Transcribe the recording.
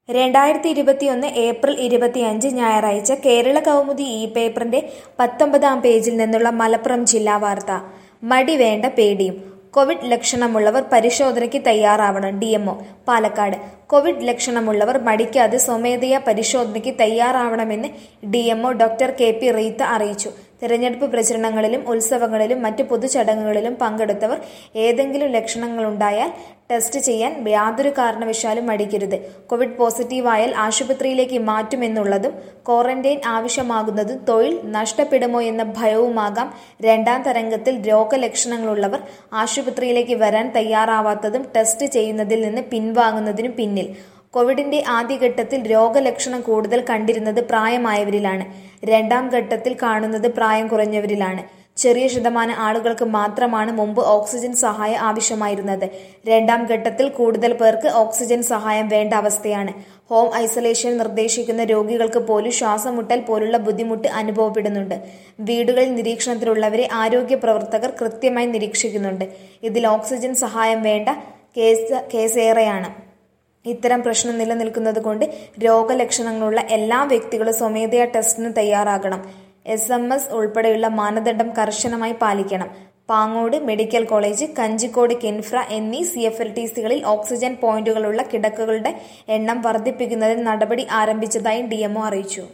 രണ്ടായിരത്തി ഇരുപത്തിയൊന്ന് ഏപ്രിൽ ഇരുപത്തിയഞ്ച് ഞായറാഴ്ച കേരള കൗമുദി ഈ പേപ്പറിന്റെ പത്തൊമ്പതാം പേജിൽ നിന്നുള്ള മലപ്പുറം ജില്ലാ വാർത്ത മടി വേണ്ട പേടിയും കോവിഡ് ലക്ഷണമുള്ളവർ പരിശോധനയ്ക്ക് തയ്യാറാവണം ഡി പാലക്കാട് കോവിഡ് ലക്ഷണമുള്ളവർ മടിക്കാതെ സ്വമേധയാ പരിശോധനയ്ക്ക് തയ്യാറാവണമെന്ന് D doctor K P Reetha അറിയിച്ചു തെരഞ്ഞെടുപ്പ് പ്രചരണങ്ങളിലും ഉത്സവങ്ങളിലും മറ്റ് പൊതുചടങ്ങുകളിലും പങ്കെടുത്തവർ ഏതെങ്കിലും ലക്ഷണങ്ങളുണ്ടായാൽ ടെസ്റ്റ് ചെയ്യാൻ യാതൊരു കാരണവശാലും മടിക്കരുത് കോവിഡ് പോസിറ്റീവായാൽ ആശുപത്രിയിലേക്ക് മാറ്റുമെന്നുള്ളതും ക്വാറന്റൈൻ ആവശ്യമാകുന്നതും തൊഴിൽ നഷ്ടപ്പെടുമോ എന്ന ഭയവുമാകാം രണ്ടാം തരംഗത്തിൽ രോഗലക്ഷണങ്ങളുള്ളവർ ആശുപത്രിയിലേക്ക് വരാൻ തയ്യാറാവാത്തതും ടെസ്റ്റ് ചെയ്യുന്നതിൽ നിന്ന് പിൻവാങ്ങുന്നതിനും പിന്നിൽ കോവിഡിന്റെ ആദ്യഘട്ടത്തിൽ രോഗലക്ഷണം കൂടുതൽ കണ്ടിരുന്നത് പ്രായമായവരിലാണ് രണ്ടാം ഘട്ടത്തിൽ കാണുന്നത് പ്രായം കുറഞ്ഞവരിലാണ് ചെറിയ ശതമാനം ആളുകൾക്ക് മാത്രമാണ് മുമ്പ് ഓക്സിജൻ സഹായം ആവശ്യമായിരുന്നത് രണ്ടാം ഘട്ടത്തിൽ കൂടുതൽ പേർക്ക് ഓക്സിജൻ സഹായം വേണ്ട അവസ്ഥയാണ് ഹോം ഐസൊലേഷൻ നിർദ്ദേശിക്കുന്ന രോഗികൾക്ക് പോലും ശ്വാസമുട്ടൽ പോലുള്ള ബുദ്ധിമുട്ട് അനുഭവപ്പെടുന്നുണ്ട് വീടുകളിൽ നിരീക്ഷണത്തിലുള്ളവരെ ആരോഗ്യ പ്രവർത്തകർ കൃത്യമായി നിരീക്ഷിക്കുന്നുണ്ട് ഇതിൽ ഓക്സിജൻ സഹായം വേണ്ട കേസ് കേസേറെയാണ് ഇത്തരം പ്രശ്നം നിലനിൽക്കുന്നത് കൊണ്ട് രോഗലക്ഷണങ്ങളുള്ള എല്ലാ വ്യക്തികളും സ്വമേധയാ ടെസ്റ്റിന് തയ്യാറാകണം എസ് എം എസ് ഉൾപ്പെടെയുള്ള മാനദണ്ഡം കർശനമായി പാലിക്കണം പാങ്ങോട് മെഡിക്കൽ കോളേജ് കഞ്ചിക്കോട് കിൻഫ്ര എന്നീ സി എഫ് എൽ ടി സികളിൽ ഓക്സിജൻ പോയിന്റുകളുള്ള കിടക്കകളുടെ എണ്ണം വർദ്ധിപ്പിക്കുന്നതിന് നടപടി ആരംഭിച്ചതായും ഡി അറിയിച്ചു